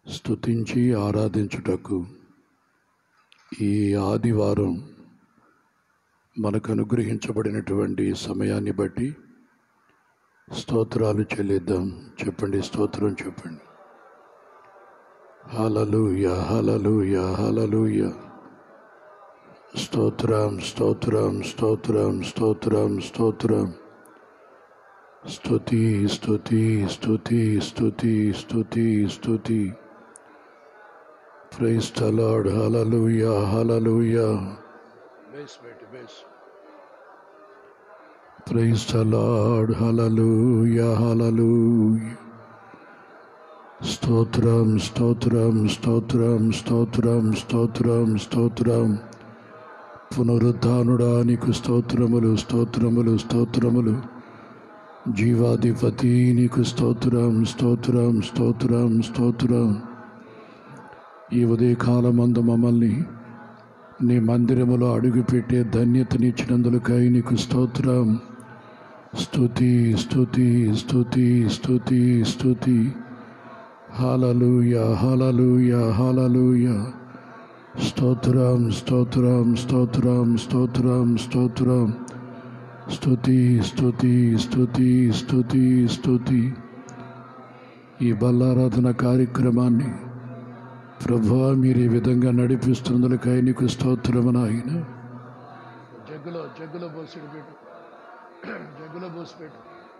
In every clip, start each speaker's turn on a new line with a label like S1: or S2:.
S1: స్తుతించి ఆరాధించుటకు ఈ ఆదివారం మనకు అనుగ్రహించబడినటువంటి సమయాన్ని బట్టి స్తోత్రాలు చెల్లిద్దాం చెప్పండి స్తోత్రం చెప్పండి హలలుయ హలలుయ హలలుయ స్తోత్రం స్తోత్రం స్తోత్రం స్తోత్రం స్తోత్రం స్తుతి స్తుతి స్తుతి స్తుతి స్తుతి స్తుతి praise the lord hallelujah hallelujah బేస్ బేటి బేస్ praise the lord hallelujah hallelujah స్తోత్రం స్తోత్రం స్తోత్రం స్తోత్రం స్తోత్రం స్తోత్రం పునరుద్ధానుడా నీకు స్తోత్రములు స్తోత్రములు స్తోత్రములు జీవాధిపతి నీకు స్తోత్రం స్తోత్రం స్తోత్రం స్తోత్రం ఈ ఉదయకాలమందు మమ్మల్ని నీ మందిరములో అడుగుపెట్టే ధన్యతనిచ్చినందులకై నీకు స్తోత్రం స్తుతి స్తుతి స్తుతి స్తుతి స్తుతి హాలలుయ హాలలుయ హాలలుయ స్తోత్రం స్తోత్రం స్తోత్రం స్తోత్రం స్తోత్రం స్తుతి స్తుతి స్తుతి స్తుతి స్తుతి ఈ బల్లారాధన కార్యక్రమాన్ని ప్రభా మీరు ఈ విధంగా నడిపిస్తున్నందులకై నీకు స్తోత్రము నాయన జగ్గులో జగ్గులో పోసిడు పెట్టు జగ్గులో పోసి పెట్టు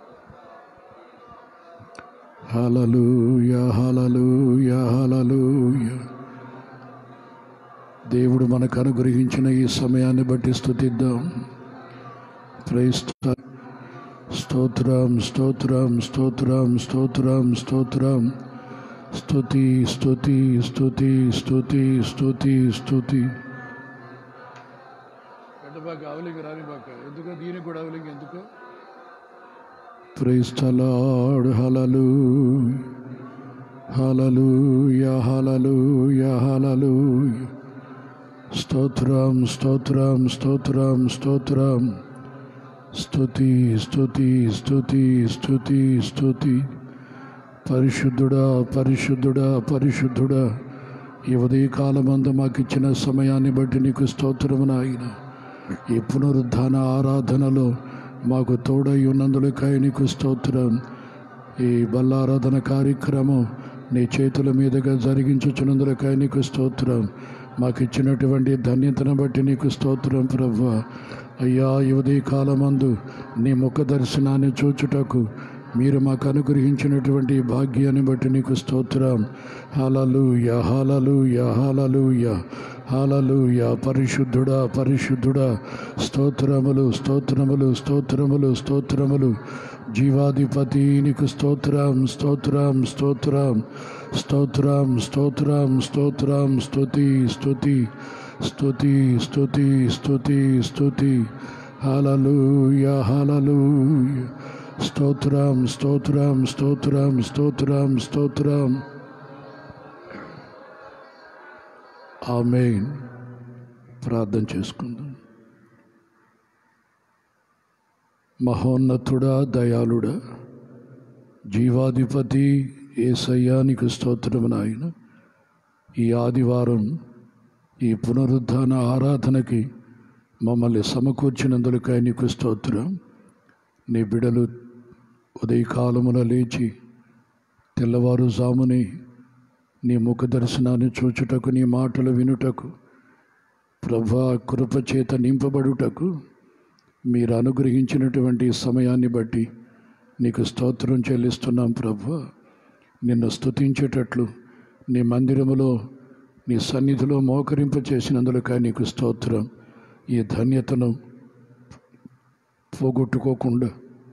S1: హలలుయ హలలుయ హలలుయ దేవుడు మనకు అనుగ్రహించిన ఈ సమయాన్ని బట్టి స్తుతిద్దాం ప్రైస్ స్తోత్రం స్తోత్రం స్తోత్రం స్తోత్రం స్తోత్రం స్తుతి స్తుతి స్తుతి స్తుతి స్తుతి స్తుతి పెద్దబాక అవలింగ్ రానిబాక ఎందుకో దీనికి కూడా అవలింగ్ ఎందుకో ప్రైస్ లార్డ్ హలలు హలలుయ హలలుయ హలలుయ స్తోత్రం స్తోత్రం స్తోత్రం స్తోత్రం స్తుతి స్తుతి స్తుతి స్తుతి స్తుతి పరిశుద్ధుడా పరిశుద్ధుడా పరిశుద్ధుడా ఈ ఉదయకాలమందు మాకు ఇచ్చిన సమయాన్ని బట్టి నీకు స్తోత్రము నాయన ఈ పునరుద్ధాన ఆరాధనలో మాకు తోడై ఉన్నందులకై నీకు స్తోత్రం ఈ బల్లారాధన కార్యక్రమం నీ చేతుల మీదుగా జరిగించుచున్నందులకై నీకు స్తోత్రం మాకు ఇచ్చినటువంటి ధన్యతను బట్టి నీకు స్తోత్రం ప్రభు అయ్యా ఈ ఉదయకాలమందు నీ ముఖ దర్శనాన్ని చూచుటకు మీరు మాకు అనుగ్రహించినటువంటి భాగ్యాన్ని బట్టి నీకు స్తోత్రం హాలలుయ హాలలుయ హాలలుయ హాలలుయ పరిశుద్ధుడా పరిశుద్ధుడా స్తోత్రములు స్తోత్రములు స్తోత్రములు స్తోత్రములు జీవాధిపతి నీకు స్తోత్రం స్తోత్రం స్తోత్రం స్తోత్రం స్తోత్రం స్తోత్రం స్తుతి స్తుతి స్తుతి స్తుతి స్తుతి స్తుతి హాలలుయ హాలలుయ స్తోత్రం స్తోత్రం స్తోత్రం స్తోత్రం స్తోత్రం ఆమెన్ ప్రార్థన చేసుకుందాం మహోన్నతుడా దయాళుడా జీవాధిపతి ఏసయ్యానికి స్తోత్రము నాయన ఈ ఆదివారం ఈ పునరుద్ధాన ఆరాధనకి మమ్మల్ని సమకూర్చినందులకై నీకు స్తోత్రం నీ బిడలు ఉదయకాలమున లేచి తెల్లవారుజాముని నీ ముఖ దర్శనాన్ని చూచుటకు నీ మాటలు వినుటకు ప్రభా కృపచేత నింపబడుటకు మీరు అనుగ్రహించినటువంటి సమయాన్ని బట్టి నీకు స్తోత్రం చెల్లిస్తున్నాం ప్రభా నిన్ను స్తుతించేటట్లు నీ మందిరములో నీ సన్నిధిలో మోకరింప చేసినందులకై నీకు స్తోత్రం ఈ ధన్యతను పోగొట్టుకోకుండా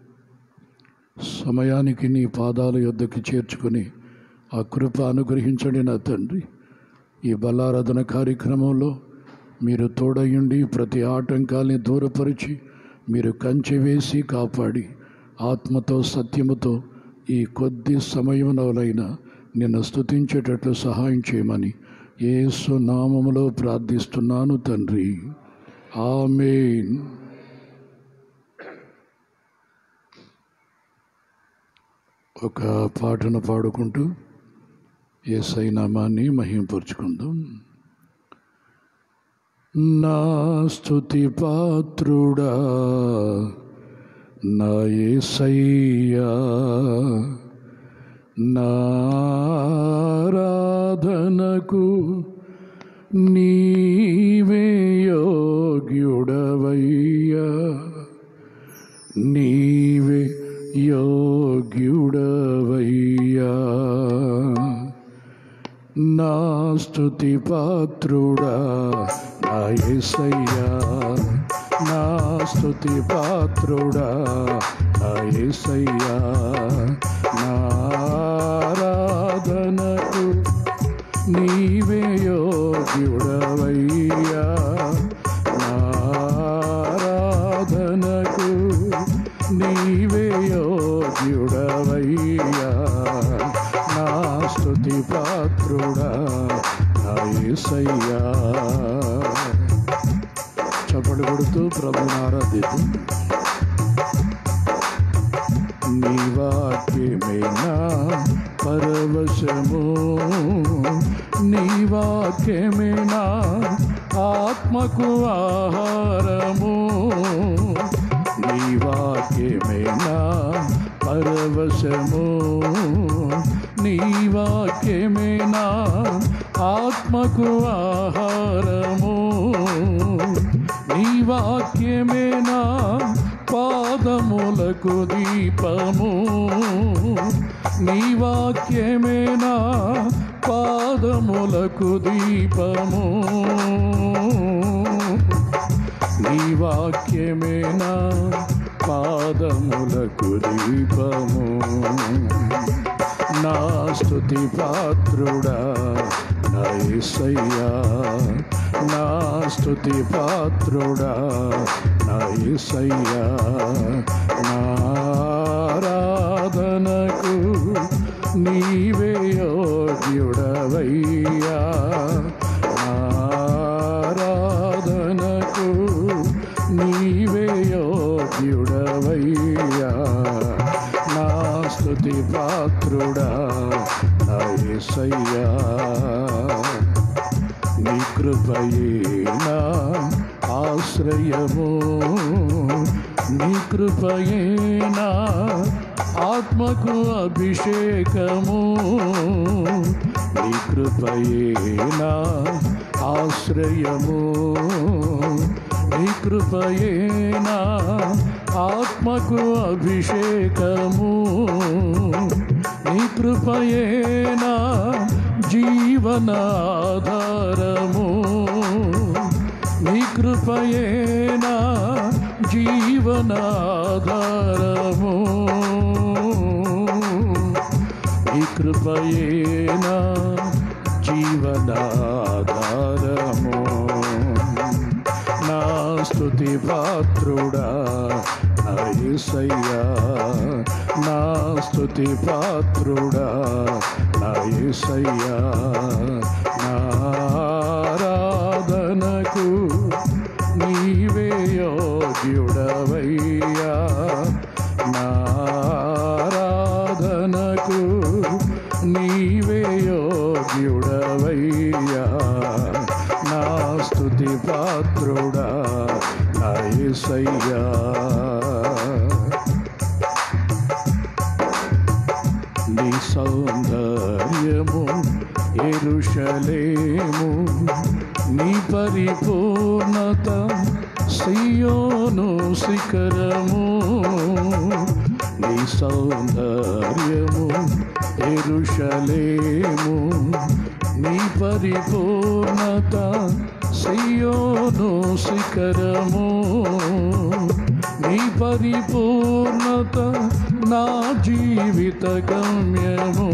S1: సమయానికి నీ పాదాల యొద్దకు చేర్చుకొని ఆ కృప అనుగ్రహించండి నా తండ్రి ఈ బలారాధన కార్యక్రమంలో మీరు తోడయుండి ప్రతి ఆటంకాల్ని దూరపరిచి మీరు కంచె వేసి కాపాడి ఆత్మతో సత్యముతో ఈ కొద్ది సమయమునవలైనా నిన్ను స్తుతించేటట్లు సహాయం చేయమని యేసు నామములో ప్రార్థిస్తున్నాను తండ్రి ఆమెన్ ఒక పాటను పాడుకుంటూ ఏసై నామాన్ని మహింపరుచుకుందాం నా స్తుతి పాత్రుడా నా ఏసయ్యా నారాధనకు నీవే యోగ్యుడవయ్యా నీవే యోగ్యుడవయ్యా నా స్తుతి పాత్రుడా నా యేసయ్యా నా స్తుతి పాత్రుడా నా యేసయ్యా నారాధనకు నీవే యోగ్యుడవయ్యా నారాధనకు నీవే యోగ్యుడవయ్యా నా స్తుతి పాత్రుడా నా యేసయ్యా చప్పటి కొడుతూ ప్రభుని ఆరాధిద్దాం నీ వాక్యమేనా పరవశము నీ వాక్యమేనా ఆత్మకు ఆహారము నీ వాక్యమేనా పరవశము నీ వాక్యమేనా ఆత్మకు ఆహారము నీ వాక్యమేనా పాదములకు దీపము నీ వాక్యమేనా పాదములకు దీపము నీ వాక్యమేనా పాదములకు దీపము నా స్తుతి పాత్రుడా నా యేసయ్యా నా స్తుతి పాత్రుడా నా యేసయ్యా నారాధనకు నీవే యోగ్యుడవయ్యా నారాధనకు నీవే యోగ్యుడవయ్యా నా స్తుతి పాత్రుడా నా యేసయ్యా నీ కృపయేనా ఆశ్రయము నీ కృపయేనా ఆత్మకు అభిషేకము నీ కృపయేనా ఆశ్రయము నీ కృపయేనా ఆత్మకు అభిషేకము నీ కృపయేనా జీవనాధారము నీ కృపయేనా జీవనాధారము నీ కృపయేనా జీవనాధారము నా స్తుతి పాత్రుడా నా యేసయ్యా నా స్తుతి పాత్రుడా నా యేసయ్యా నారాధనకు నీవే యోగ్యుడవయ్యా నారాధనకు నీవే యోగ్యుడవయ్యా నా స్తుతి పాత్రుడా నా యేసయ్యా నీ సౌందర్యము ఎరుషలేము నీ పరిపూర్ణత సియోను శిఖరము నీ సౌందర్యము ఎరుషలేము నీ పరిపూర్ణత సియోను శిఖరము నీ పరిపూర్ణత నా జీవిత గమ్యము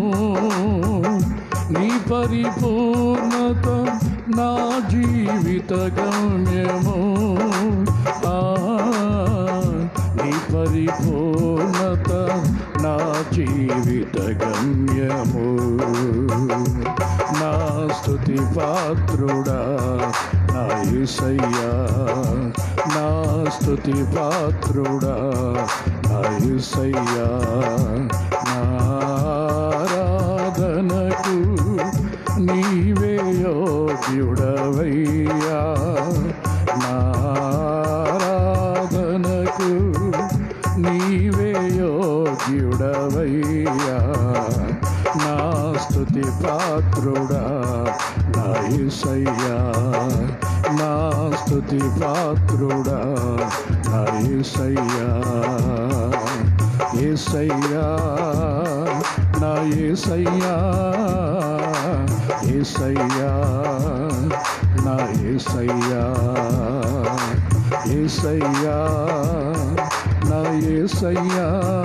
S1: నీ పరిపూర్ణత నా జీవిత గమ్యము ఆ, నీ పరిపూర్ణత నా జీవిత గమ్యము నా స్తుతి పాత్రుడా నా యేసయ్యా నా స్తుతి పాత్రుడా నా యేసయ్యా నారాధనకు నీవే యోగ్యుడవయ్యా నారాధనకు నీవే యోగ్యుడవయ్యా నా స్తుతి పాత్రుడా నా యేసయ్యా నా స్తుతి పాత్రుడా నా యేసయ్యా యేసయ్యా నా యేసయ్యా యేసయ్యా నా యేసయ్యా యేసయ్యా నా యేసయ్యా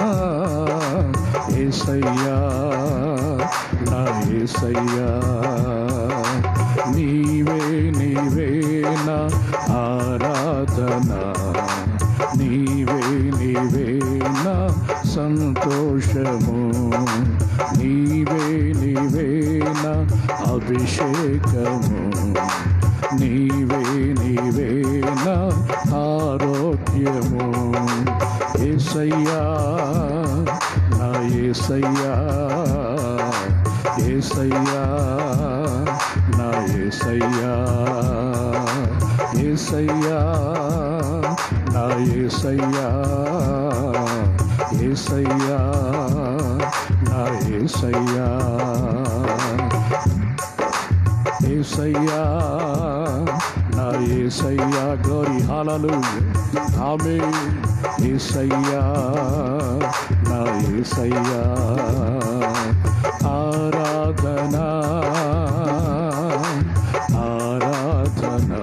S1: యేసయ్యా నా యేసయ్యా నీవే నీవే నా ఆరాధన నీవే నీవే నా సంతోషము నీవే నీవే నా అభిషేకము నీవే నీవే నా ఆరోగ్యము ఏసయ్యా నా ఏసయ్యా ఏసయ్యా నా ఏసయ్యా ఏసయ్యా నా ఏసయ్యా ఏసయ్యా నా ఏసయ్యా ఏసయ్యా నా ఏసయ్యా గౌరీ హాలలు ఆమె ఏసయ్యా నా ఏసయ్యా ఆరాధనా ఆరాధనా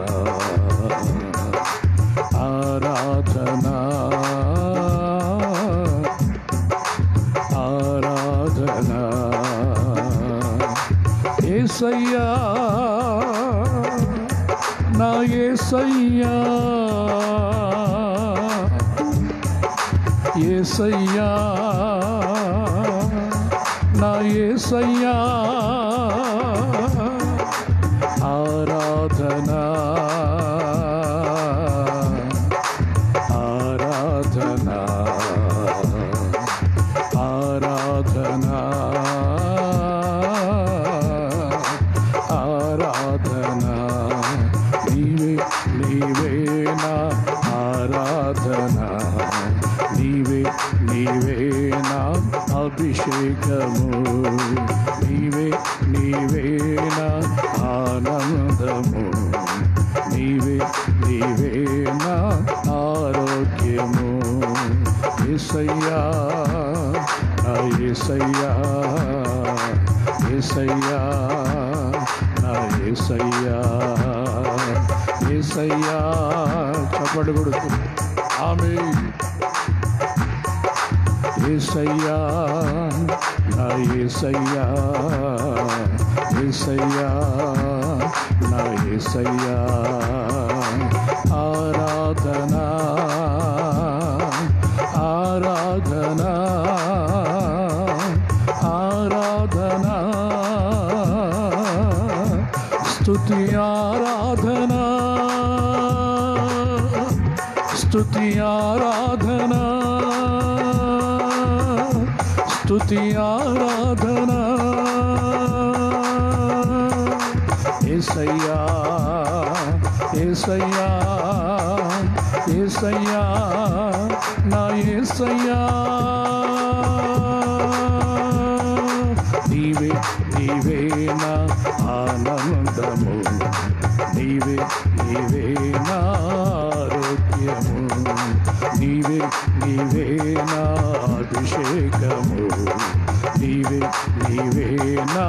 S1: ఆరాధనా ఆరాధనా ఏసయ్యా నా ఏసయ్యా ఏసయ్యా నా ఏసయ్యా ఆరాధనా ఆరాధనా ఆరాధనా ఆరాధనా నీవే నీవే నా ఆరాధనా నీవే నీవే నా అభిషేకము నీవే నీవే నా ఆనందము నీవే నీవే నా ఆరోగ్యము ఏసయ్యా నా ఏసయ్యా ఏసయ్యా నా ఏసయ్యా ఏసయ్యా చప్పటి కొడుకు ఆమె ఏసయ్యా నా ఏసయ్యా ఏసయ్యా నా ఏసయ్యా ఆరాధనా ఆరాధనా ఆరాధనా స్తుతి ఆరాధనా స్తుతి ఆరాధనా స్తుతి ఆరాధనా ఏసయ్యా ఏసయ్యా ఏసయ్యా నా ఏసయ్యా నీవే నీవే నా ఆనందము నీవే నీవే నా ఆరోగ్యము నీవే నీవే నా అభిషేకము నీవే నీవే నా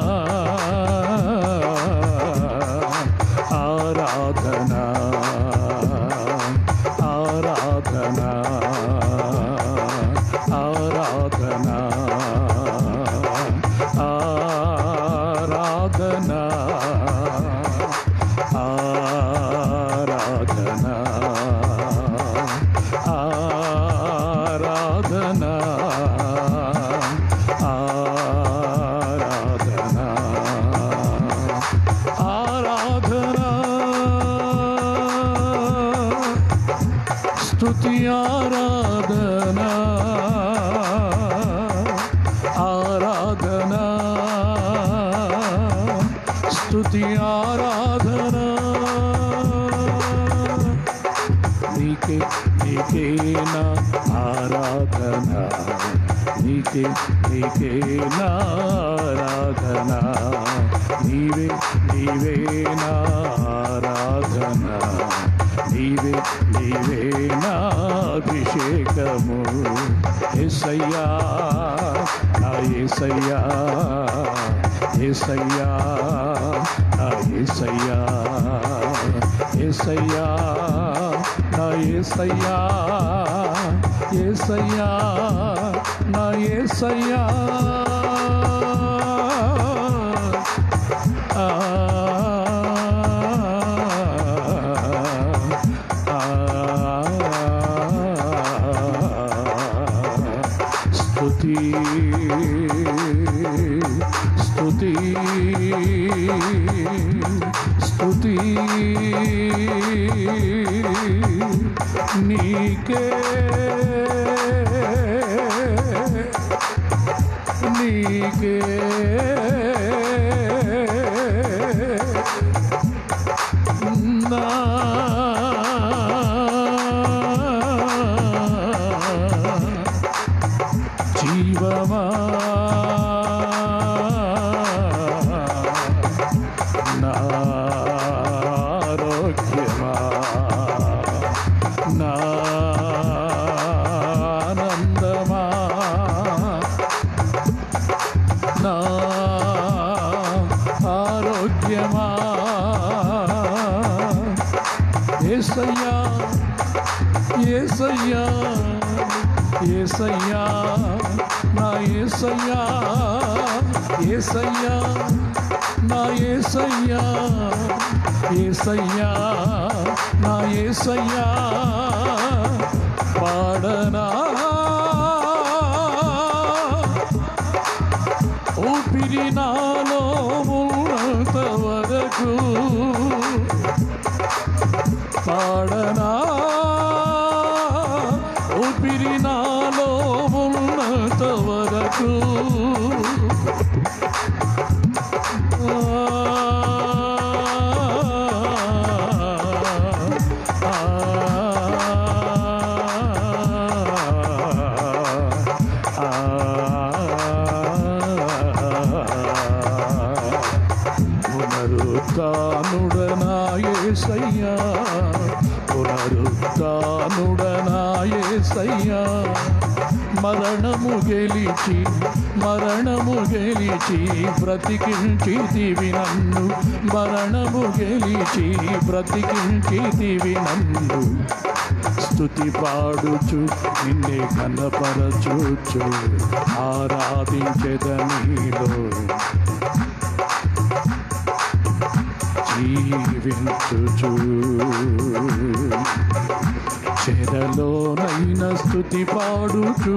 S1: ఆరాధనా ఆరాధనా ఆరాధనా ఆరాధనా ఆరాధనా ఆరాధనా ఆరాధనా ఆరాధనా స్తుతి ఆరాధనా ఆరాధనా స్తుతి ఆరాధన నీకే నీకే నా ఆరాధన నీకే నీకే నా ఆరాధన నీవే నీవే నా ఆరాధన నీవే నీవే నా అభిషేకము ఎసయ్యా నా ఎసయ్యా ఎసయ్యా నా ఎసయ్యా ఎసయ్యా నా ఏసయ్యా ఏసయ్యా నా ఏసయ్యా ఆ, ఆ, స్తుతి స్తుతి స్తుతి నీకే నీకే నా జీవమా నా ఆరోగ్యమా నా ఆనందమా నా ఆరోగ్యమా ఏసయ్యా ఏసయ్యా ఏసయ్యా నా ఏసయ్యా ఏసయ్యా నా ఏసయ్యా ఏసయ్యా నా ఏసయ్యా పాడనా ఊపిరి నాలో ఉన్నంత వరకు పాడనా ఊపిరి నాలో ఉన్నంత వరకు పునరుత్నుడనాయసయ్యా పునరుత్నుడనాయసయ్యా మరణము గెలిచి మరణము గెలిచి బ్రతికించితివి నన్ను మరణము గెలిచి బ్రతికించితివి నన్ను స్తుతి పాడుచు నిన్నే కనపరచుచు ఆరాధించెదనీలో జీవించుచు చెరలోనైన స్థుతి పాడుచు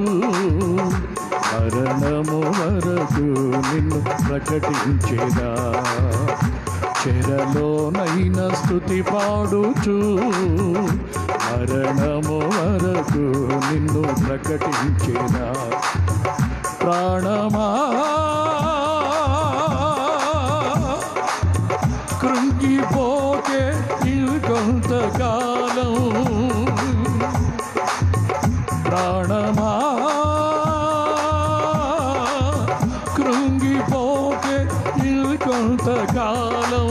S1: మరణము వరకు నిన్ను ప్రకటించేదా చెరలోనైన స్థుతి పాడుచు మరణము వరకు నిన్ను ప్రకటించేదా ప్రాణమా కృంగిపోకే కొంతకాలం ప్రాణమా కృంగిపోకే కొంతకాలం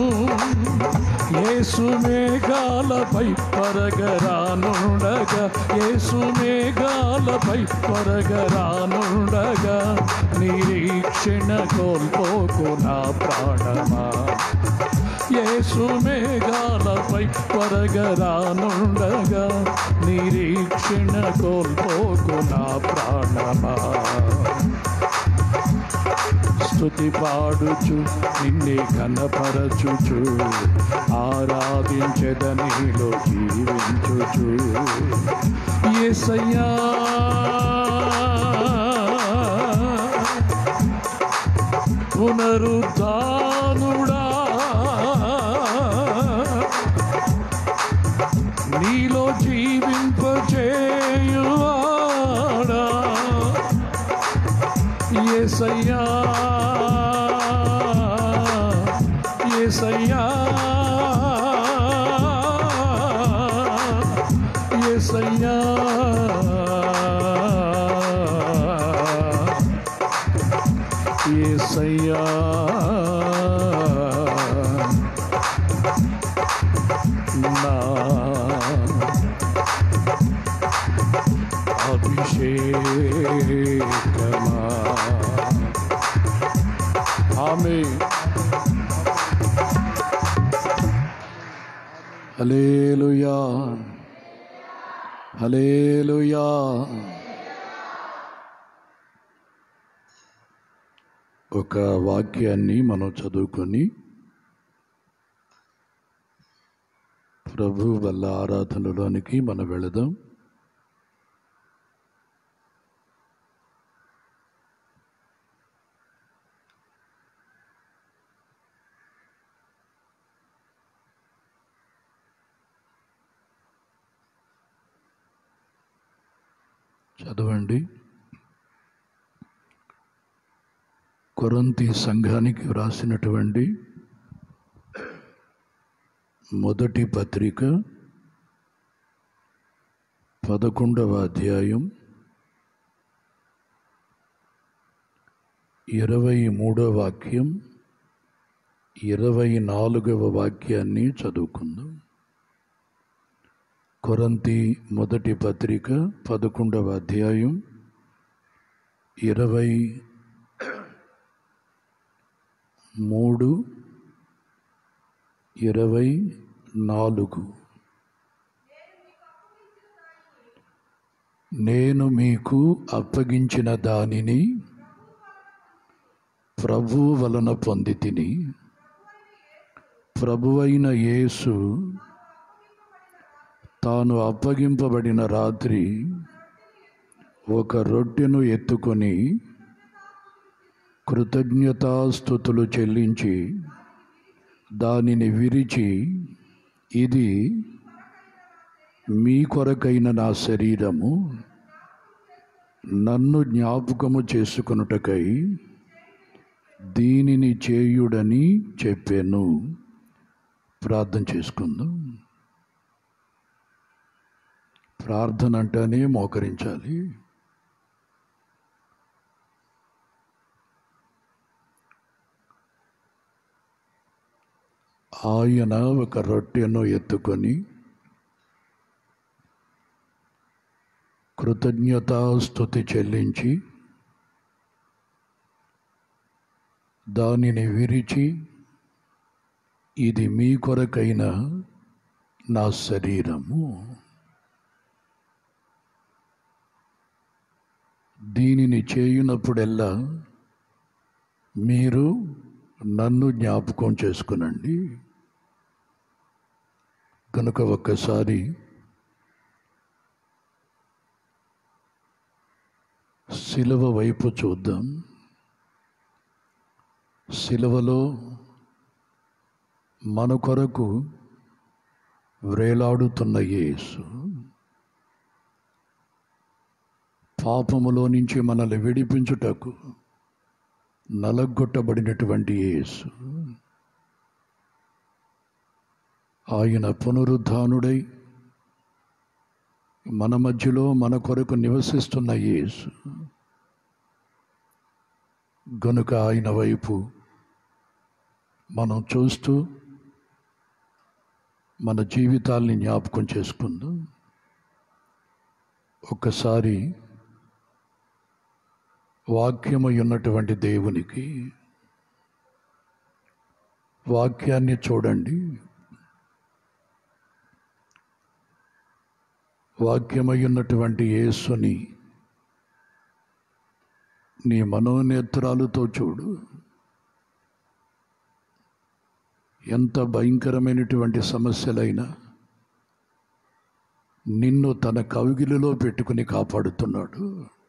S1: యేసు మేఘాలపై పరగరానుండగా యేసు మేఘాలపై పరగరానుండగా నిరీక్షణ కోల్పోకు నా ప్రాణమా యేసు మేఘాలపై పరగరానుండగా నిరీక్షణ కోల్పోకు నా ప్రాణమా స్తుతి పాడుచు నిన్నే కనపరచుచు ఆరాధించెదనిలో జీవించుచు ఏసయ్యా పునరుద్ధానుడా నీలో జీవింపచేయువాడా ఏసయ్యా ఏసయ్యా ఏసయ్యా ఏసయ్యా నా అభిషేకమా ఆమె హలేలుయా హలేలుయా ఒక వాక్యాన్ని మనం చదువుకొని ప్రభు వల్ల ఆరాధనలోనికి మనం వెళదాం చదవండి కొరంతి సంఘానికి వ్రాసినటువంటి మొదటి పత్రిక పదకొండవ అధ్యాయం ఇరవై మూడవ వాక్యం ఇరవై నాలుగవ వాక్యాన్ని చదువుకుందాం కొరంతి మొదటి పత్రిక పదకొండవ అధ్యాయం ఇరవై మూడు ఇరవై నాలుగు నేను మీకు అప్పగించిన దానిని ప్రభు వలన పొంది తిని ప్రభువైన యేసు తాను అప్పగింపబడిన రాత్రి ఒక రొట్టెను ఎత్తుకొని కృతజ్ఞతాస్థుతులు చెల్లించి దానిని విరిచి ఇది మీ కొరకైన నా శరీరము నన్ను జ్ఞాపకము చేసుకొనుటకై దీనిని చేయుడని చెప్పాను ప్రార్థన చేసుకుందాం ప్రార్థన అంటేనే మోకరించాలి ఆయన ఒక రొట్టెను ఎత్తుకొని కృతజ్ఞతాస్థుతి చెల్లించి దానిని విరిచి ఇది మీ కొరకైన నా శరీరము దీనిని చేయునప్పుడెల్లా మీరు నన్ను జ్ఞాపకం చేసుకునండి కనుక ఒక్కసారి శిలువ వైపు చూద్దాం శిలువలో మన కొరకు వ్రేలాడుతున్న యేసు పాపములో నుంచి మనల్ని విడిపించుటకు నలగొట్టబడినటువంటి యేసు ఆయన పునరుద్ధానుడై మన మధ్యలో మన కొరకు నివసిస్తున్న యేసు గనుక ఆయన వైపు మనం చూస్తూ మన జీవితాల్ని జ్ఞాపకం చేసుకుందాం ఒక్కసారి వాక్యమై ఉన్నటువంటి దేవునికి వాక్యాన్ని చూడండి వాక్యమై ఉన్నటువంటి యేసుని నీ మనోనేత్రాలతో చూడు ఎంత భయంకరమైనటువంటి సమస్యలైనా నిన్ను తన కవిగిలిలో పెట్టుకుని కాపాడుతున్నాడు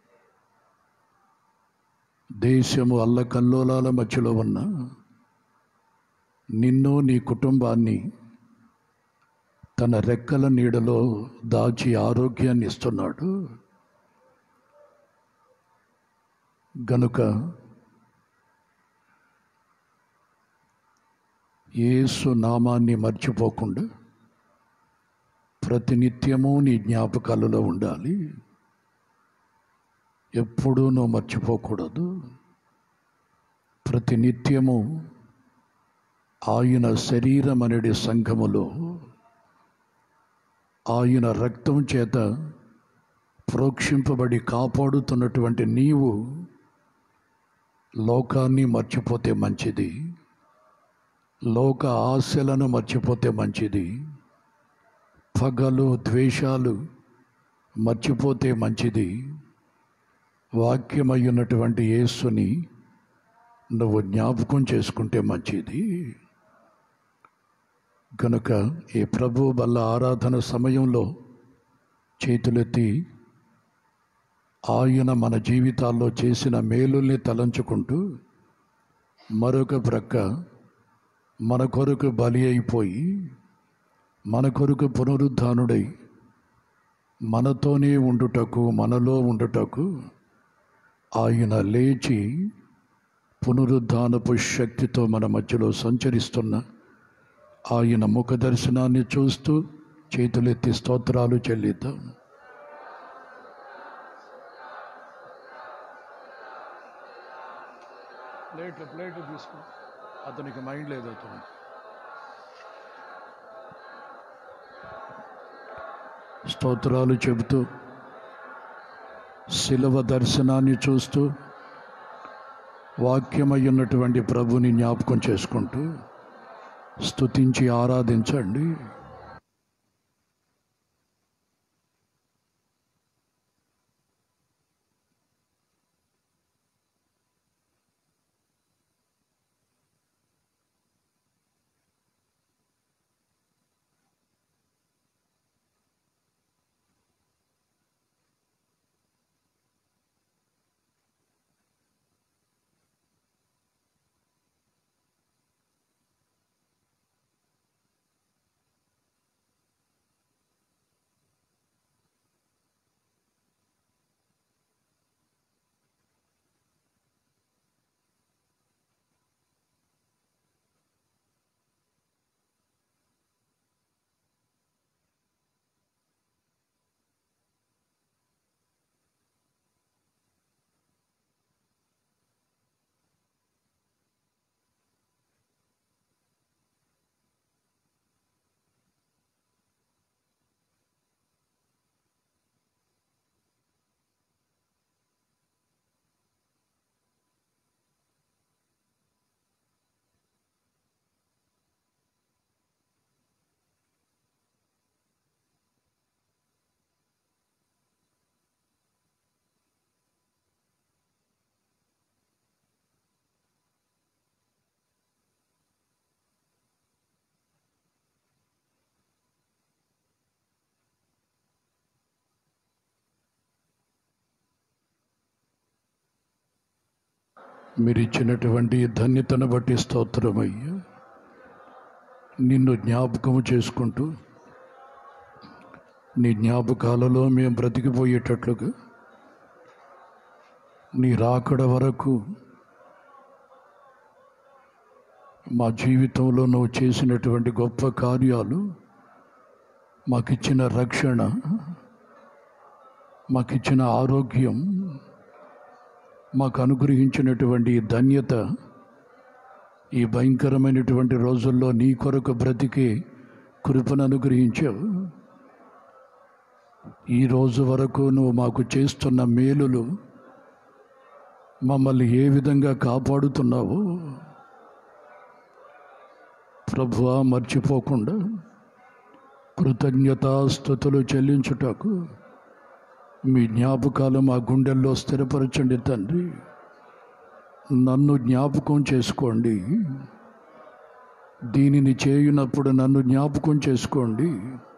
S1: దేశము అల్లకల్లోలాల మధ్యలో ఉన్న నిన్ను నీ కుటుంబాన్ని తన రెక్కల నీడలో దాచి ఆరోగ్యాన్ని ఇస్తున్నాడు గనుక యేసు నామాన్ని మర్చిపోకుండా ప్రతినిత్యము నీ జ్ఞాపకాలలో ఉండాలి ఎప్పుడూ నువ్వు మర్చిపోకూడదు ప్రతినిత్యము ఆయన శరీరం అనేది సంఘములో ఆయన రక్తం చేత ప్రోక్షింపబడి కాపాడుతున్నటువంటి నీవు లోకాన్ని మర్చిపోతే మంచిది లోక ఆశలను మర్చిపోతే మంచిది పగలు ద్వేషాలు మర్చిపోతే మంచిది వాక్యమయ్యున్నటువంటి యేసుని నువ్వు జ్ఞాపకం చేసుకుంటే మంచిది కనుక ఈ ప్రభు వల్ల ఆరాధన సమయంలో చేతులెత్తి ఆయన మన జీవితాల్లో చేసిన మేలుల్ని తలంచుకుంటూ మరొక ప్రక్క మన కొరకు బలి అయిపోయి మన కొరకు పునరుద్ధానుడై మనతోనే ఉండుటకు మనలో ఉండుటకు ఆయన లేచి పునరుద్ధానపు శక్తితో మన మధ్యలో సంచరిస్తున్న ఆయన ముఖ దర్శనాన్ని చూస్తూ చేతులెత్తి స్తోత్రాలు చెల్లిద్దాం ప్లేట్ ప్లేట్ తీసుకో అతనికి మైండ్ లేదు అతను స్తోత్రాలు చెబుతూ శిలవ దర్శనాన్ని చూస్తూ వాక్యమయ్యున్నటువంటి ప్రభుని జ్ఞాపకం చేసుకుంటూ స్తుతించి ఆరాధించండి మీరు ఇచ్చినటువంటి ధన్యతను బట్టి స్తోత్రమయ్యా నిన్ను జ్ఞాపకము చేసుకుంటూ నీ జ్ఞాపకాలలో మేము బ్రతికిపోయేటట్లుగా నీ రాకడ వరకు మా జీవితంలో నువ్వు చేసినటువంటి గొప్ప కార్యాలు మాకిచ్చిన రక్షణ మాకిచ్చిన ఆరోగ్యం మాకు అనుగ్రహించినటువంటి ఈ ధన్యత ఈ భయంకరమైనటువంటి రోజుల్లో నీ కొరకు బ్రతికే కృపను అనుగ్రహించావు ఈ రోజు వరకు నువ్వు మాకు చేస్తున్న మేలులు మమ్మల్ని ఏ విధంగా కాపాడుతున్నావో ప్రభువా మర్చిపోకుండా కృతజ్ఞతాస్థుతులు చెల్లించుటకు మీ జ్ఞాపకాలు మా గుండెల్లో స్థిరపరచండి తండ్రి నన్ను జ్ఞాపకం చేసుకోండి దీనిని చేయునప్పుడు నన్ను జ్ఞాపకం చేసుకోండి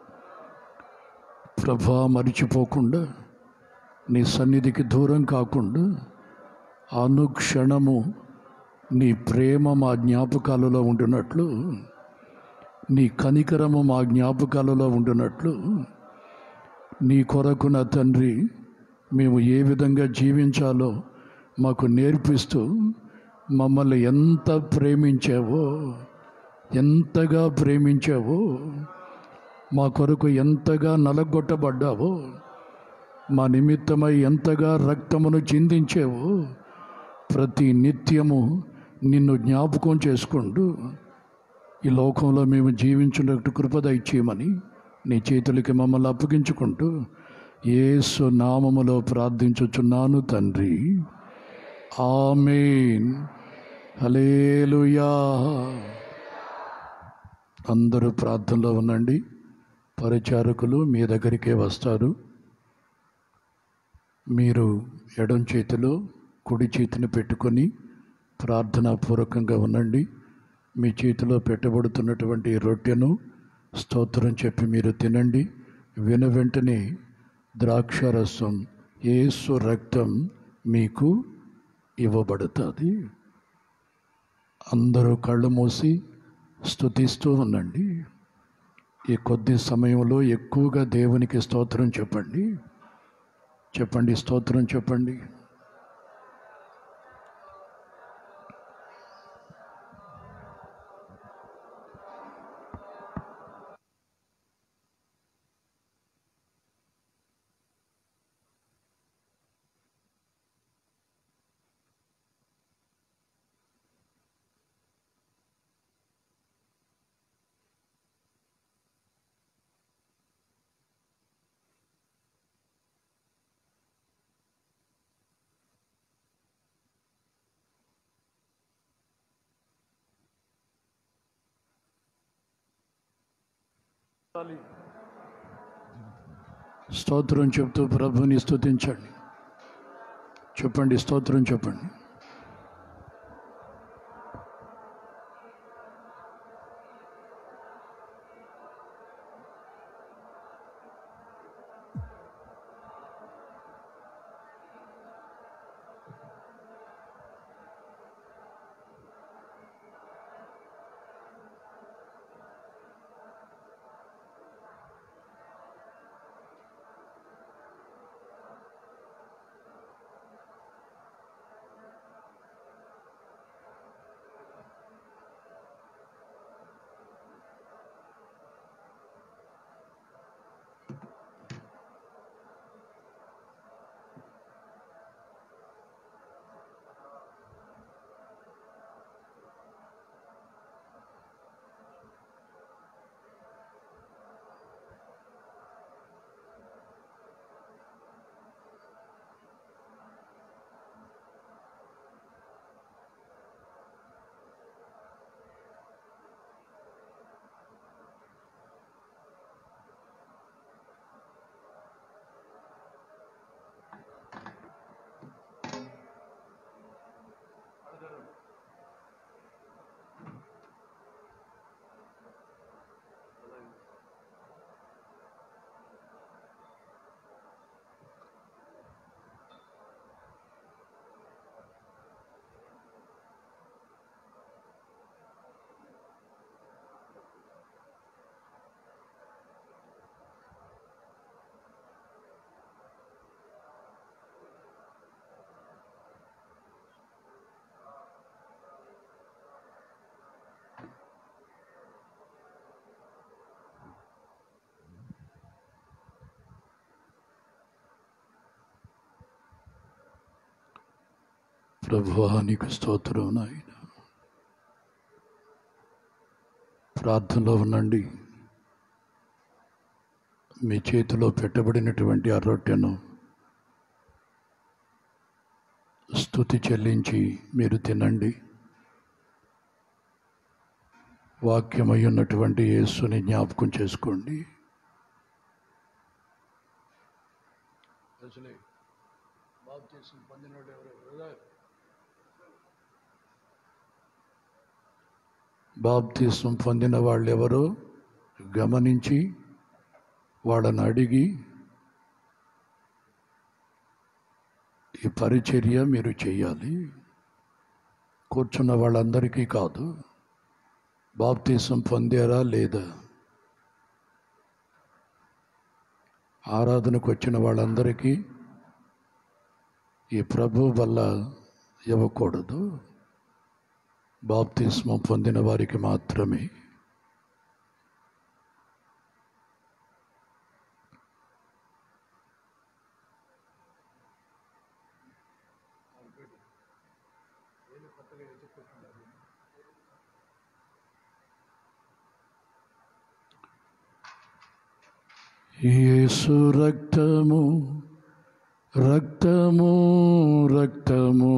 S1: ప్రభా మరిచిపోకుండా నీ సన్నిధికి దూరం కాకుండా అనుక్షణము నీ ప్రేమ మా జ్ఞాపకాలలో ఉండినట్లు నీ కనికరము మా జ్ఞాపకాలలో ఉండినట్లు నీ కొరకు నా తండ్రి మేము ఏ విధంగా జీవించాలో మాకు నేర్పిస్తూ మమ్మల్ని ఎంత ప్రేమించావో ఎంతగా ప్రేమించావో మా కొరకు ఎంతగా నలగొట్టబడ్డావో మా నిమిత్తమై ఎంతగా రక్తమును చిందించావో ప్రతి నిత్యము నిన్ను జ్ఞాపకం చేసుకుంటూ ఈ లోకంలో మేము జీవించున్నట్టు కృపద ఇచ్చేయమని నీ చేతులకి మమ్మల్ని అప్పగించుకుంటూ యేసు నామములో ప్రార్థించుచున్నాను తండ్రి ఆమెన్ హలేలుయా అందరూ ప్రార్థనలో ఉండండి పరిచారకులు మీ దగ్గరికే వస్తారు మీరు ఎడం చేతిలో కుడి చేతిని పెట్టుకొని ప్రార్థనాపూర్వకంగా ఉండండి మీ చేతిలో పెట్టబడుతున్నటువంటి ఈ రొట్టెను స్తోత్రం చెప్పి మీరు తినండి విన వెంటనే ద్రాక్షారసం ఏసు రక్తం మీకు ఇవ్వబడుతుంది అందరూ కళ్ళు మూసి స్తుతిస్తూ ఉండండి ఈ కొద్ది సమయంలో ఎక్కువగా దేవునికి స్తోత్రం చెప్పండి చెప్పండి స్తోత్రం చెప్పండి స్తోత్రం చెప్తూ ప్రభుని స్తుతించండి చెప్పండి స్తోత్రం చెప్పండి ప్రభువా నీకు స్తోత్రం నాయన ప్రార్థనలో ఉండండి మీ చేతిలో పెట్టబడినటువంటి ఆ రొట్టెను స్థుతి చెల్లించి మీరు తినండి వాక్యమై ఉన్నటువంటి యేసుని జ్ఞాపకం చేసుకోండి బాప్తీసం పొందిన వాళ్ళు ఎవరో గమనించి వాళ్ళని అడిగి ఈ పరిచర్య మీరు చేయాలి కూర్చున్న వాళ్ళందరికీ కాదు బాప్తీసం పొందారా లేదా ఆరాధనకు వచ్చిన వాళ్ళందరికీ ఈ ప్రభు వల్ల ఇవ్వకూడదు బాప్తిస్మం పొందిన వారికి మాత్రమే యేసు రక్తము రక్తము రక్తము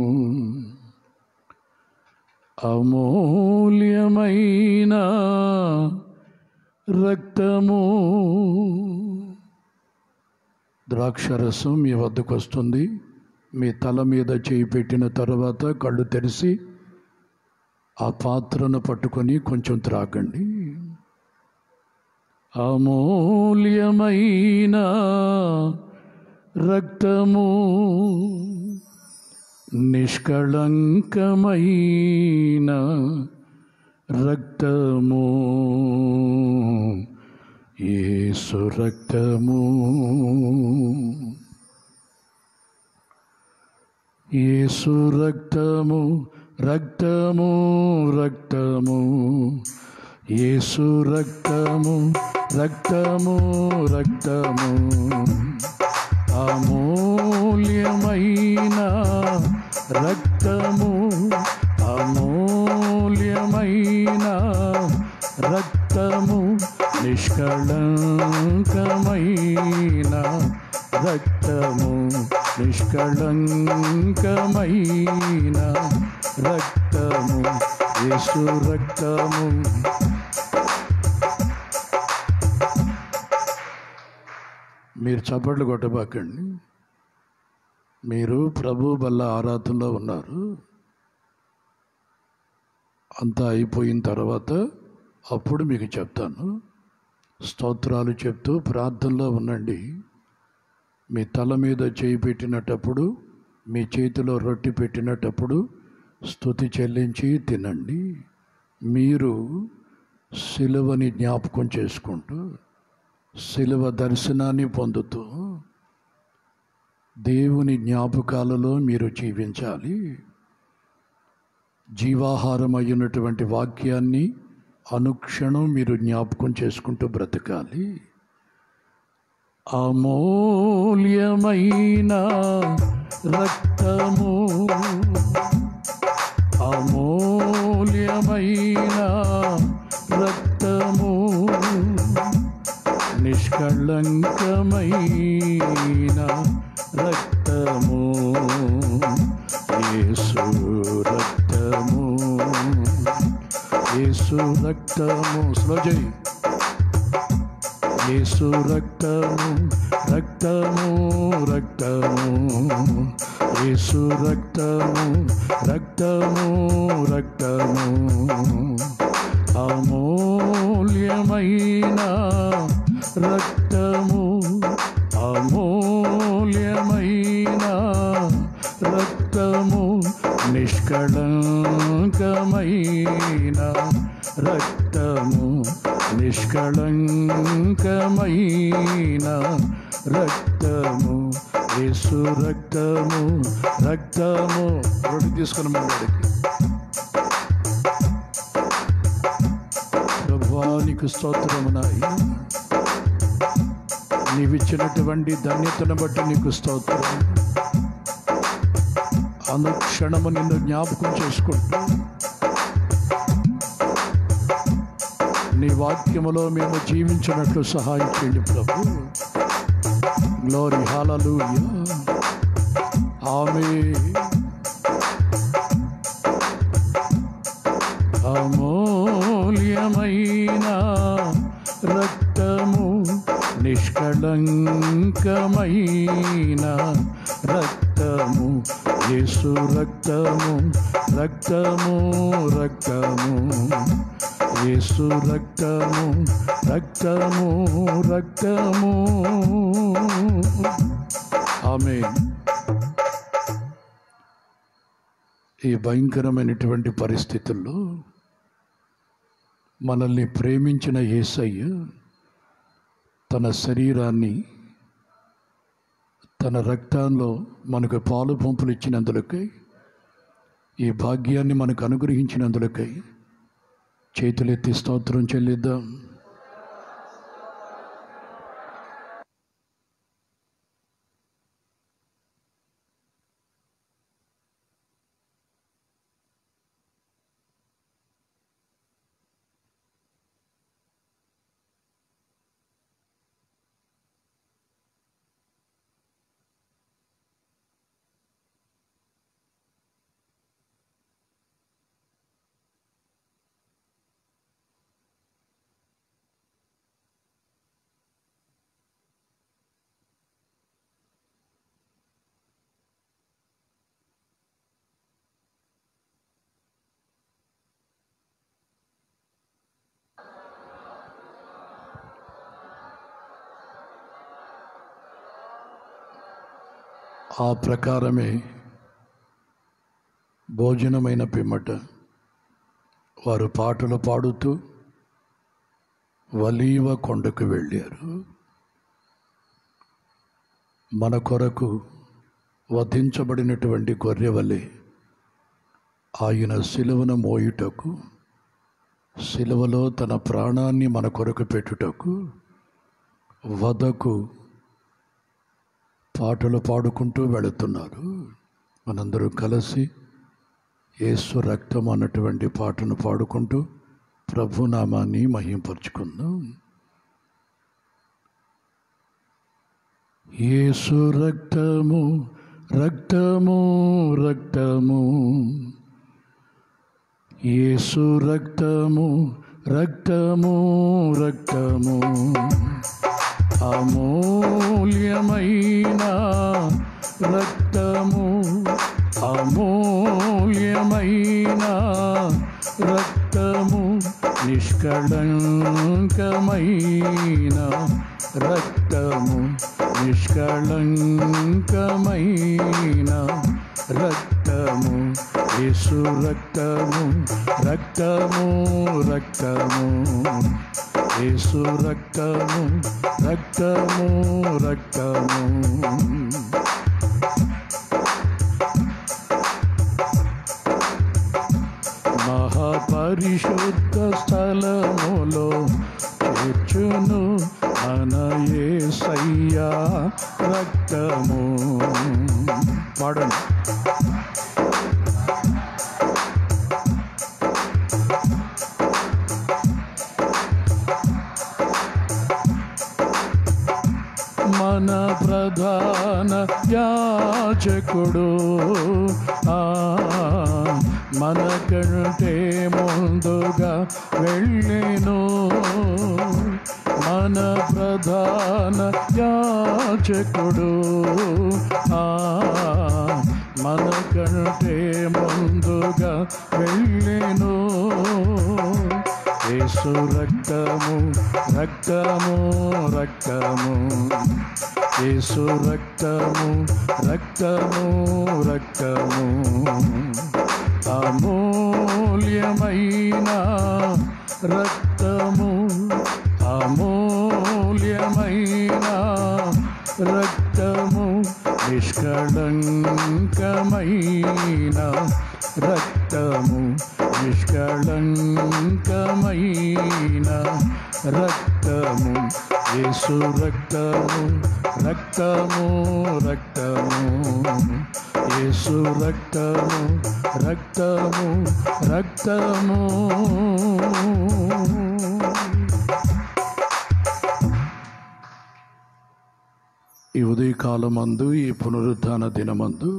S1: అమూల్యమైన రక్తము ద్రాక్షరసం మీ వద్దకు వస్తుంది మీ తల మీద చేయి పెట్టిన తర్వాత కళ్ళు తెరిచి ఆ పాత్రను పట్టుకొని కొంచెం త్రాగండి అమూల్యమైన రక్తము నిష్కళంకమైన రక్తము యేసు రక్తము యేసు రక్తము రక్తము రక్తము యేసు రక్తము రక్తము రక్తము అమూల్యమైన రక్తము అమూల్యమైన రక్తము నిష్కళంకమైన రక్తము నిష్కళంకమైన రక్తము యేసు రక్తము మీరు చప్పట్లు కొట్టబాకండి మీరు ప్రభు బల్ల ఆరాధనలో ఉన్నారు అంతా అయిపోయిన తర్వాత అప్పుడు మీకు చెప్తాను స్తోత్రాలు చెప్తూ ప్రార్థనలో ఉండండి మీ తల మీద చేయి పెట్టినటప్పుడు మీ చేతిలో రొట్టె పెట్టినటప్పుడు స్తుతి చెల్లించి తినండి మీరు సిలువని జ్ఞాపకం చేసుకుంటూ శిలువ దర్శనాన్ని పొందుతూ దేవుని జ్ఞాపకాలలో మీరు జీవించాలి జీవాహారం అయినటువంటి వాక్యాన్ని అనుక్షణం మీరు జ్ఞాపకం చేసుకుంటూ బ్రతకాలి అమూల్యమైన రక్తము అమూల్యమైన రక్తము నిష్కళంకమైన రక్తము యేసు రక్తము యేసు రక్తము స్లో చేయి యేసు రక్తము రక్తము రక్తము యేసు రక్తము రక్తము రక్తము అమూల్యమైన రక్తము అమూల్యమైన రక్తము నిష్కళంకమైన రక్తము నిష్కళంకమైన రక్తము యేసు రక్తము రక్తము రొట్టి తీసుకుని మండడికి ప్రభానికి స్తోత్రము నాయన నీవిచ్చినటువంటి ధన్యతను బట్టి నీకు స్తోత్రం అనుక్షణము నిన్ను జ్ఞాపకం చేసుకుంటూ నీ వాక్యములో మేము జీవించినట్లు సహాయం చేయండి ప్రభు గ్లోరీ హాలూయా ఆమె అమూల్యమైన రక్తము నిష్కళంకమైన రక్తము యేసు రక్తము రక్తము రక్తము యేసు రక్తము రక్తము రక్తము ఆమె ఈ భయంకరమైనటువంటి పరిస్థితుల్లో మనల్ని ప్రేమించిన యేసయ్య తన శరీరాన్ని తన రక్తంలో మనకు పాలు పంపులు ఇచ్చినందులకై ఈ భాగ్యాన్ని మనకు అనుగ్రహించినందులకై చేతులెత్తి స్తోత్రం చెల్లిద్దాం ఆ ప్రకారమే భోజనమైన పిమ్మట వారు పాటలు పాడుతూ వలీవ కొండకు వెళ్ళారు మన కొరకు వధించబడినటువంటి గొర్రెవలే ఆయన సిలువను మోయుటకు సిలువలో తన ప్రాణాన్ని మన కొరకు పెట్టుటకు వదకు పాటలు పాడుకుంటూ వెళుతున్నారు మనందరూ కలిసి యేసు రక్తం అన్నటువంటి పాటను పాడుకుంటూ ప్రభునామాన్ని మహింపరుచుకుందాం యేసు రక్తము రక్తము రక్తము యేసు రక్తము రక్తము రక్తము అమూల్యమైన రక్తము అమూల్యమైన రక్తము నిష్కళంకమైన రక్తము నిష్కళంకమైన రక్తము యేసు రక్తము రక్తము రక్తము యేసు రక్తము రక్తము రక్తము మహాపరిశుద్ధ స్థలములో చేర్చును మన యేసయ్యా రక్తము పాడండి మన ప్రధాన యాచకుడు ఆ మన కంటే ముందుగా వెళ్ళెను మన ప్రధాన యాచకుడు ఆ మన కంటే ముందుగా వెళ్ళెను యేసు రక్తము రక్తము రక్తము యేసు రక్తము రక్తము రక్తము అమూల్యమైన రక్తము అమూల్యమైన రక్తము నిష్కళంకమైన రక్తము నిష్కళంకమైన రక్తము యేసు రక్తము రక్తము రక్తము యేసు రక్తము రక్తము రక్తము ఈ ఉదయకాలమందు ఈ పునరుద్ధాన దినమందు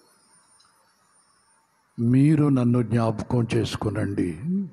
S1: మీరు నన్ను జ్ఞాపకం చేసుకునండి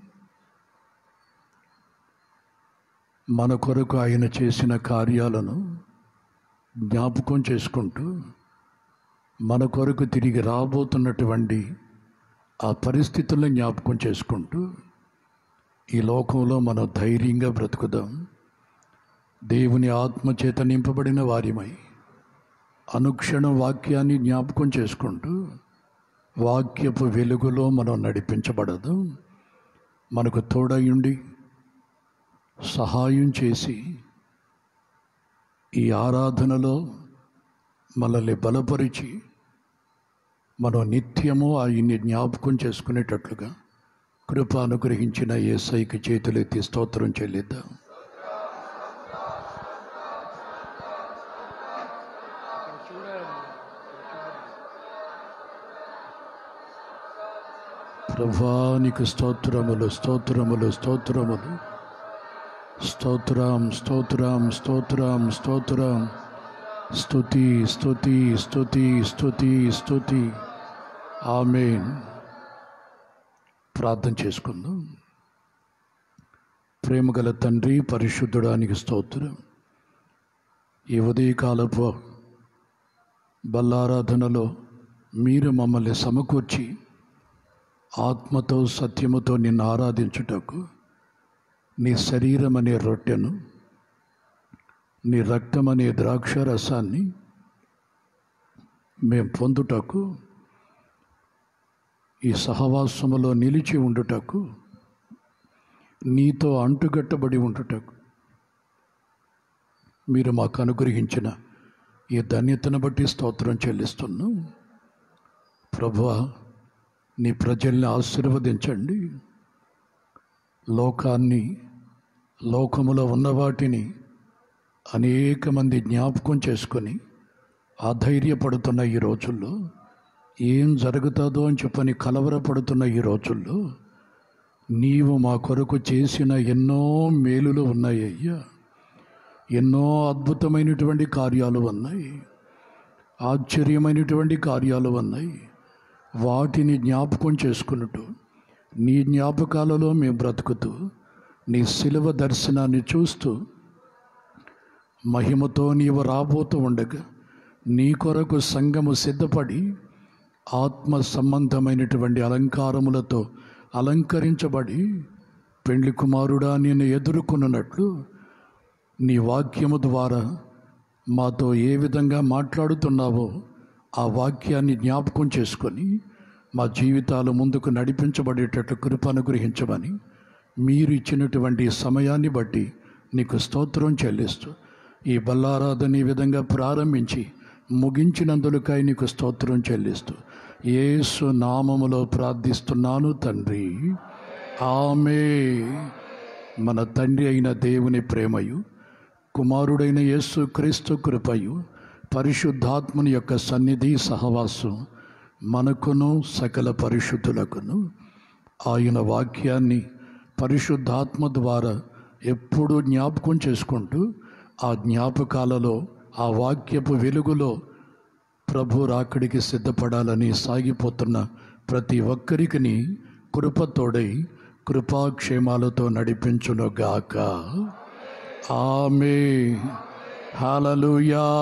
S1: మన కొరకు ఆయన చేసిన కార్యాలను జ్ఞాపకం చేసుకుంటూ మన కొరకు తిరిగి రాబోతున్నటువంటి ఆ పరిస్థితులను జ్ఞాపకం చేసుకుంటూ ఈ లోకంలో మనం ధైర్యంగా బ్రతుకుదాం దేవుని ఆత్మచేత నింపబడిన వారిమై అనుక్షణం వాక్యాన్ని జ్ఞాపకం చేసుకుంటూ వాక్యపు వెలుగులో మనం నడిపించబడదు మనకు తోడయుండి సహాయం చేసి ఈ ఆరాధనలో మనల్ని బలపరిచి మనం నిత్యము ఆయన్ని జ్ఞాపకం చేసుకునేటట్లుగా కృప అనుగ్రహించిన ఏసైకి చేతులెత్తి స్తోత్రం చెల్లిద్దాం ప్రభానికి స్తోత్రములు స్తోత్రములు స్తోత్రములు స్తోత్రం స్తోత్రం స్తోత్రం స్తోత్రం స్తుతి స్తుతి స్తుతి స్తుతి స్తుతి ఆమెన్ ప్రార్థన చేసుకుందాం ప్రేమగల తండ్రి పరిశుద్ధుడానికి స్తోత్రం ఈ ఉదయకాలపు బల్లారాధనలో మీరు మమ్మల్ని సమకూర్చి ఆత్మతో సత్యముతో నిన్ను ఆరాధించుటకు నీ శరీరం అనే రొట్టెను నీ రక్తం అనే ద్రాక్ష రసాన్ని మేము పొందుటకు ఈ సహవాసములో నిలిచి ఉండుటకు నీతో అంటుగట్టబడి ఉండుటకు మీరు మాకు అనుగ్రహించిన ఈ ధన్యతను బట్టి స్తోత్రం చెల్లిస్తున్నాం ప్రభువా నీ ప్రజల్ని ఆశీర్వదించండి లోకాన్ని లోకములో ఉన్న వాటిని అనేక మంది జ్ఞాపకం చేసుకొని అధైర్యపడుతున్న ఈ రోజుల్లో ఏం జరుగుతుందో అని చెప్పని కలవరపడుతున్న ఈ రోజుల్లో నీవు మా కొరకు చేసిన ఎన్నో మేలులు ఉన్నాయి అయ్యా ఎన్నో అద్భుతమైనటువంటి కార్యాలు ఉన్నాయి ఆశ్చర్యమైనటువంటి కార్యాలు ఉన్నాయి వాటిని జ్ఞాపకం చేసుకున్నట్టు నీ జ్ఞాపకాలలో మేము బ్రతుకుతూ నీ శిలువ దర్శనాన్ని చూస్తూ మహిమతో నీవు రాబోతూ ఉండగా నీ కొరకు సంఘము సిద్ధపడి ఆత్మ సంబంధమైనటువంటి అలంకారములతో అలంకరించబడి పెండ్లి కుమారుడా నేను ఎదుర్కొనున్నట్లు నీ వాక్యము ద్వారా మాతో ఏ విధంగా మాట్లాడుతున్నావో ఆ వాక్యాన్ని జ్ఞాపకం చేసుకొని మా జీవితాలు ముందుకు నడిపించబడేటట్లు కృప అనుగ్రహించమని మీరు ఇచ్చినటువంటి సమయాన్ని బట్టి నీకు స్తోత్రం చెల్లిస్తూ ఈ బల్లారాధన ఈ విధంగా ప్రారంభించి ముగించినందులకై నీకు స్తోత్రం చెల్లిస్తూ యేసు నామములో ప్రార్థిస్తున్నాను తండ్రి ఆమె మన తండ్రి అయిన దేవుని ప్రేమయు కుమారుడైన యేసు క్రీస్తు కృపయు పరిశుద్ధాత్మని యొక్క సన్నిధి సహవాసం మనకును సకల పరిశుద్ధులకును ఆయన వాక్యాన్ని పరిశుద్ధాత్మ ద్వారా ఎప్పుడూ జ్ఞాపకం చేసుకుంటూ ఆ జ్ఞాపకాలలో ఆ వాక్యపు వెలుగులో ప్రభు రాకడికి సిద్ధపడాలని సాగిపోతున్న ప్రతి ఒక్కరికి కృపతోడై కృపాక్షేమాలతో నడిపించునుగాక ఆమె హాలలుయా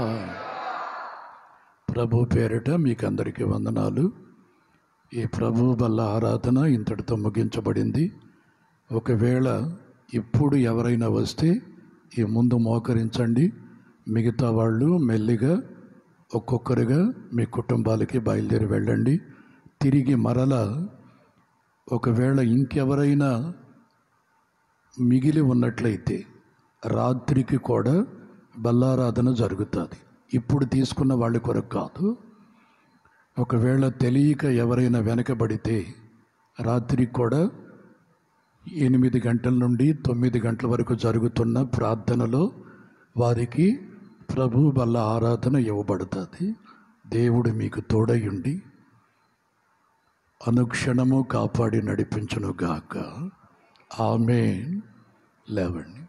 S1: ప్రభు పేరిట మీకు అందరికీ వందనాలు ఈ ప్రభు వల్ల ఆరాధన ఇంతటితో ముగించబడింది ఒకవేళ ఇప్పుడు ఎవరైనా వస్తే ఈ ముందు మోకరించండి మిగతా వాళ్ళు మెల్లిగా ఒక్కొక్కరుగా మీ కుటుంబాలకి బయలుదేరి వెళ్ళండి తిరిగి మరల ఒకవేళ ఇంకెవరైనా మిగిలి ఉన్నట్లయితే రాత్రికి కూడా బల్లారాధన జరుగుతుంది ఇప్పుడు తీసుకున్న వాళ్ళ కొరకు కాదు ఒకవేళ తెలియక ఎవరైనా వెనకబడితే రాత్రికి కూడా ఎనిమిది గంటల నుండి తొమ్మిది గంటల వరకు జరుగుతున్న ప్రార్థనలో వారికి ప్రభు వల్ల ఆరాధన ఇవ్వబడుతుంది దేవుడు మీకు తోడయుండి అనుక్షణము కాపాడి నడిపించునుగాక ఆమె లేవండి